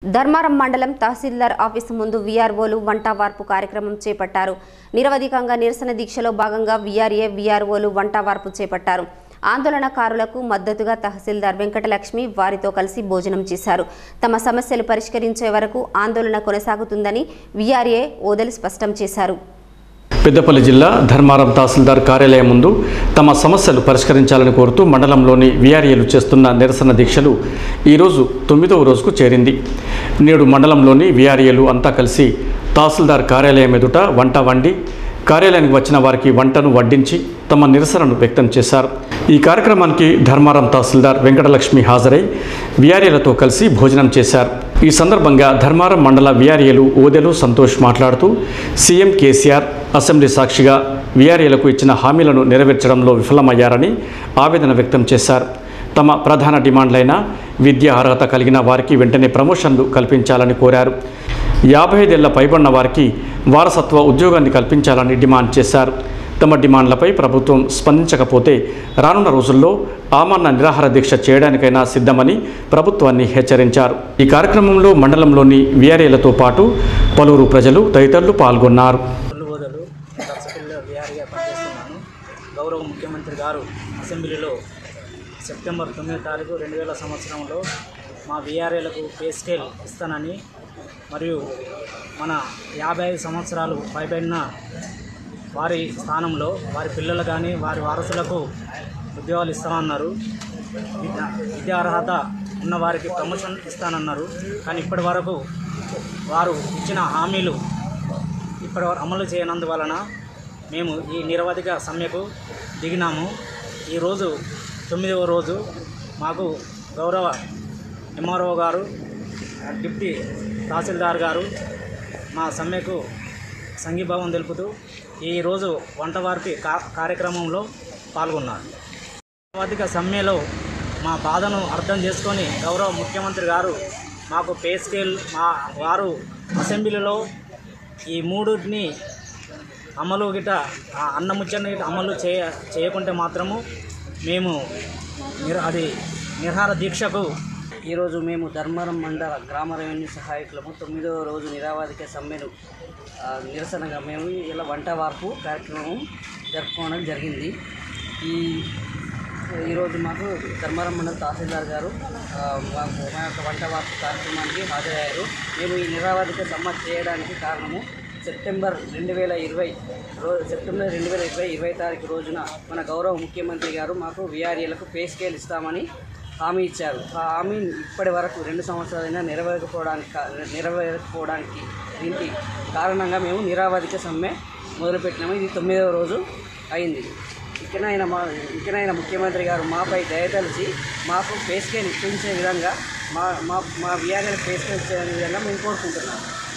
ధర్మారం మండలం తహసీల్దార్ ఆఫీసు ముందు వీఆర్ఓలు వంట వార్పు కార్యక్రమం చేపట్టారు నిరవధికంగా నిరసన దీక్షలో భాగంగా వీఆర్ఏ వీఆర్ఓలు వంట వార్పు చేపట్టారు ఆందోళనకారులకు మద్దతుగా తహసీల్దార్ వెంకటలక్ష్మి వారితో కలిసి భోజనం చేశారు తమ సమస్యలు పరిష్కరించే వరకు ఆందోళన కొనసాగుతుందని వీఆర్ఏ ఓదలి స్పష్టం చేశారు పెద్దపల్లి జిల్లా ధర్మారం తహసీల్దార్ కార్యాలయం ముందు తమ సమస్యలు పరిష్కరించాలని కోరుతూ మండలంలోని వీఆర్ఏలు చేస్తున్న నిరసన దీక్షలు ఈరోజు తొమ్మిదవ రోజుకు చేరింది నేడు మండలంలోని వీఆర్ఏలు అంతా కలిసి తహసీల్దార్ కార్యాలయం ఎదుట వంట వండి కార్యాలయానికి వచ్చిన వారికి వంటను వడ్డించి తమ నిరసనను వ్యక్తం చేశారు ఈ కార్యక్రమానికి ధర్మారం తహసీల్దార్ వెంకటలక్ష్మి హాజరై వీఆర్ఏలతో కలిసి భోజనం చేశారు ఈ సందర్భంగా ధర్మారం మండల వీఆర్ఏలు ఓదెలు సంతోష్ మాట్లాడుతూ సీఎం కేసీఆర్ అసెంబ్లీ సాక్షిగా వీఆర్ఏలకు ఇచ్చిన హామీలను నెరవేర్చడంలో విఫలమయ్యారని ఆవేదన వ్యక్తం చేశారు తమ ప్రధాన డిమాండ్లైన విద్యా అర్హత కలిగిన వారికి వెంటనే ప్రమోషన్లు కల్పించాలని కోరారు యాభై ఐదేళ్ల పైబడిన వారికి వారసత్వ ఉద్యోగాన్ని కల్పించాలని డిమాండ్ చేశారు తమ డిమాండ్లపై ప్రభుత్వం స్పందించకపోతే రానున్న రోజుల్లో ఆమరణ నిరాహార దీక్ష చేయడానికైనా సిద్ధమని ప్రభుత్వాన్ని హెచ్చరించారు ఈ కార్యక్రమంలో మండలంలోని వీఆర్ఏలతో పాటు పలువురు ప్రజలు తదితరులు పాల్గొన్నారు కొల్లుబోదలు దర్శకుల్లో విఆర్గా పనిచేస్తున్నాను గౌరవ ముఖ్యమంత్రి గారు అసెంబ్లీలో సెప్టెంబర్ తొమ్మిదో తారీఖు రెండు వేల సంవత్సరంలో మా విఆర్ఏలకు పే స్కేల్ ఇస్తానని మరియు మన యాభై ఐదు సంవత్సరాలు పైబడిన వారి స్థానంలో వారి పిల్లలు కానీ వారి వారసులకు ఉద్యోగాలు ఇస్తామన్నారు విద్య విద్యా అర్హత ఉన్న వారికి ప్రమోషన్ ఇస్తానన్నారు కానీ ఇప్పటి వరకు వారు ఇచ్చిన హామీలు ఇప్పటి వరకు అమలు చేయనందువలన మేము ఈ నిరవధిక సమ్మెకు దిగినాము ఈరోజు తొమ్మిదవ రోజు మాకు గౌరవ ఎంఆర్ఓ గారు డిప్టీ తహసీల్దార్ గారు మా సమ్మెకు సంఘీభావం తెలుపుతూ ఈరోజు వంట వార్పి కా కార్యక్రమంలో పాల్గొన్నారు నిరవధిక సమ్మెలో మా బాధను అర్థం చేసుకొని గౌరవ ముఖ్యమంత్రి గారు మాకు పే స్కేల్ మా వారు అసెంబ్లీలో ఈ మూడుని అమలు గిట ఆ అన్నముచ్చని అమలు చేయ చేయకుంటే మాత్రము మేము నిర అది నిర్హార దీక్షకు ఈరోజు మేము ధర్మవరం మండల గ్రామ రెవెన్యూ సహాయకులము తొమ్మిదవ రోజు నిరావాదిక సమ్మెను ఆ, నిరసనగా మేము ఇలా వంట వార్పు కార్యక్రమం జరుపుకోవడం జరిగింది ఈ ఈరోజు మాకు ధర్మవరం మండల తహసీల్దార్ గారు ఆ, మాకు మా యొక్క వంట వార్పు కార్యక్రమానికి హాజరయ్యారు మేము ఈ నిరావాదిక సమ్మె చేయడానికి కారణము సెప్టెంబర్ రెండు వేల ఇరవై రో సెప్టెంబర్ రెండు వేల ఇరవై ఇరవై తారీఖు రోజున మన గౌరవ ముఖ్యమంత్రి గారు మాకు విఆర్ఏలకు పే స్కేల్ ఇస్తామని హామీ ఇచ్చారు ఆ హామీ ఇప్పటి వరకు రెండు సంవత్సరాలైనా నెరవేరకపోవడానికి కా- నెరవేరకపోవడానికి దీనికి కారణంగా మేము నిరావధిక సమ్మె మొదలుపెట్టినాము ఇది తొమ్మిదవ రోజు అయింది ఇకనైనా మా ఇకనైనా ముఖ్యమంత్రి గారు మాపై దయతలిచి మాకు పే స్కేల్ ఇప్పించే విధంగా మా మా మా విఆర్ఎల్ పే స్కేల్ ఇచ్చే విధంగా మేము కోరుకుంటున్నాము